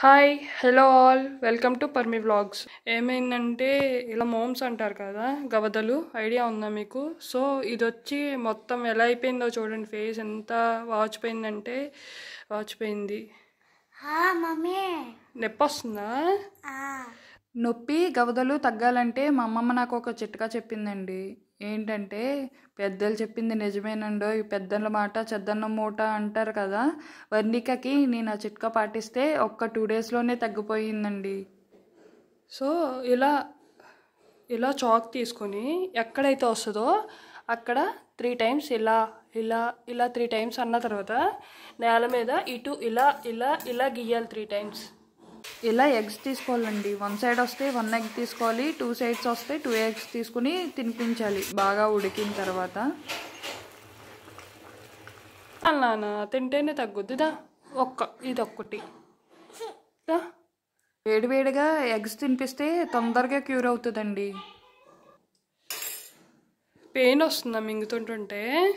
Hi hello all welcome to Parmi vlogs ఏమైందంటే ఇలా moms అంటారు కదా గవదలు ఐడియా ఉందా మీకు సో ఇది వచ్చి మొత్తం ఎలా అయిపోయిందో చూడండి ఫేస్ ఎంత వాచిపోయిందంటే వాచిపోయింది మమ్మీ నొప్పి వస్తుందా నొప్పి గవదలు తగ్గాలంటే మా అమ్మమ్మ నాకు ఒక చిట్కా చెప్పిందండి ఏంటంటే పెద్దలు చెప్పింది నిజమేనండో ఈ పెద్దల మాట చెద్దన్న మూట అంటారు కదా వర్ణికకి నేను ఆ చిట్కా పాటిస్తే ఒక్క టూ డేస్లోనే తగ్గిపోయిందండి సో ఇలా ఇలా చాక్ తీసుకొని ఎక్కడైతే వస్తుందో అక్కడ త్రీ టైమ్స్ ఇలా ఇలా ఇలా త్రీ టైమ్స్ అన్న తర్వాత నేల మీద ఇటు ఇలా ఇలా ఇలా గీయాలి త్రీ టైమ్స్ ఇలా ఎగ్స్ తీసుకోవాలండి వన్ సైడ్ వస్తే వన్ ఎగ్ తీసుకోవాలి టూ సైడ్స్ వస్తే టూ ఎగ్స్ తీసుకుని తినిపించాలి బాగా ఉడికిన తర్వాత నాన్న తింటేనే తగ్గుద్దిదా ఒక్క ఇది ఒక్కటి దా. వేడివేడిగా ఎగ్స్ తినిపిస్తే తొందరగా క్యూర్ అవుతుందండి పెయిన్ వస్తుందా మింగుతుంటుంటే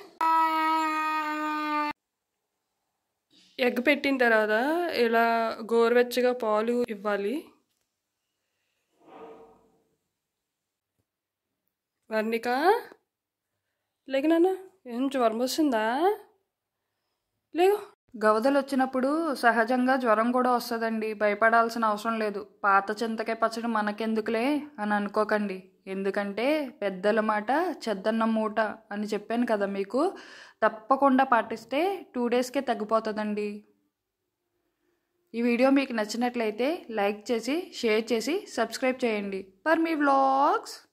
ఎగ్ పెట్టిన తర్వాత ఇలా గోరువెచ్చగా పాలు ఇవ్వాలి వర్ణిక లేక నాన్న ఏం జ్వరం వస్తుందా లేవు గవదలు వచ్చినప్పుడు సహజంగా జ్వరం కూడా వస్తుందండి భయపడాల్సిన అవసరం లేదు పాత చింతకాయ పచ్చడి మనకెందుకులే అని అనుకోకండి ఎందుకంటే పెద్దల మాట చెద్దన్న మూట అని చెప్పాను కదా మీకు తప్పకుండా పాటిస్తే టూ డేస్కే తగ్గిపోతుందండి ఈ వీడియో మీకు నచ్చినట్లయితే లైక్ చేసి షేర్ చేసి సబ్స్క్రైబ్ చేయండి పర్ మీ వ్లాగ్స్